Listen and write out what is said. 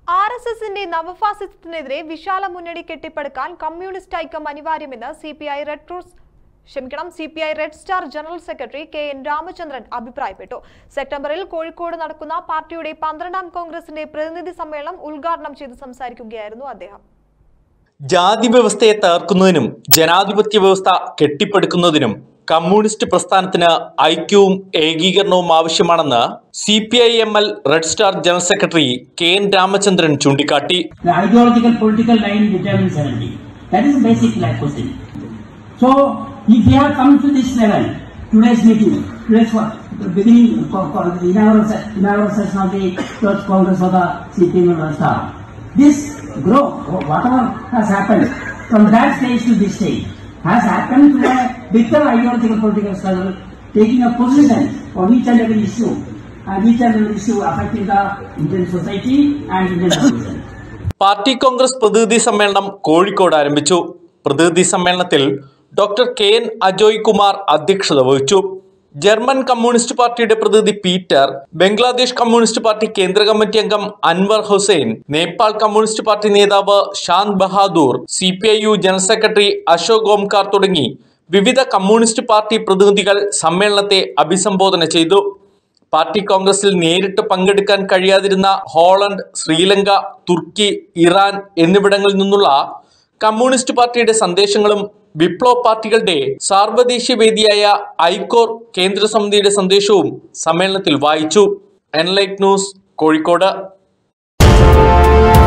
R S എസിന്റെ നവഫാസിസത്തിനെതിരെ വിശാല മുന്നണി കെട്ടിപ്പടുക്കാൻ കമ്മ്യൂണിസ്റ്റ് ഐക്യം അനിവാര്യമെന്ന് C P I red cross ക്ഷമിക്കണം C P I red star general secretary K N Ramachandran അഭിപ്രായപ്പെട്ടു സെപ്റ്റംബറിൽ കോഴിക്കോട് നടക്കുന്ന പാർട്ടിയുടെ പന്ത്രണ്ടാം കോൺഗ്രസിന്റെ പ്രതിനിധി സമ്മേളനം ഉദ്ഘാടനം ചെയ്ത് സംസാരിക്കുകയായിരുന്നു അദ്ദേഹം ജാതി വ്യവസ്ഥയെ തകർക്കുന്നതിനും ജനാധിപത്യ വ്യവസ്ഥ കെട്ടിപ്പടുക്കുന്നതിനും കമ്മ്യൂണിസ്റ്റ് പ്രസ്ഥാനത്തിന് ഐക്യവും ഏകീകരണവും ആവശ്യമാണെന്ന് C P I M L red star general secretary K N Ramachandran ചൂണ്ടിക്കാട്ടി The ideological political line determines everything. That is the basic like question. So, if we have come to this level, today's meeting, today's what? The beginning, co- co- the inaugural, se- inaugural session of the Church Congress of the CPM and Star. This growth, whatever has happened from that stage to this stage, has happened through a bigger ideological political struggle, taking a position on each and every issue, and each and every issue affecting the Indian society and Indian population. Party congress പ്രതിനിധി സമ്മേളനം കോഴിക്കോട് ആരംഭിച്ചു പ്രതിനിധി സമ്മേളനത്തിൽ doctor K N Ajoy Kumar അധ്യക്ഷത വഹിച്ചു German communist പാർട്ടിയുടെ പ്രതിനിധി Peter Bangladesh communist party കേന്ദ്ര കമ്മിറ്റി അംഗം അൻവർ ഹുസൈൻ നേപ്പാൾ കമ്മ്യൂണിസ്റ്റ് പാർട്ടി നേതാവ് Shant Bahadur C P I U general secretary Ashok Omkar തുടങ്ങി വിവിധ കമ്മ്യൂണിസ്റ്റ് പാർട്ടി പ്രതിനിധികൾ സമ്മേളനത്തെ അഭിസംബോധന ചെയ്തു പാർട്ടി കോൺഗ്രസിൽ നേരിട്ട് പങ്കെടുക്കാൻ കഴിയാതിരുന്ന ഹോളണ്ട് ശ്രീലങ്ക തുർക്കി ഇറാൻ എന്നിവിടങ്ങളിൽ നിന്നുള്ള കമ്മ്യൂണിസ്റ്റ് പാർട്ടിയുടെ സന്ദേശങ്ങളും വിപ്ലവ പാർട്ടികളുടെ സാർവദേശീയ വേദിയായ ഐക്കോർ കേന്ദ്ര സമിതിയുടെ സന്ദേശവും സമ്മേളനത്തിൽ വായിച്ചു എൻലൈറ്റ് ന്യൂസ് കോഴിക്കോട്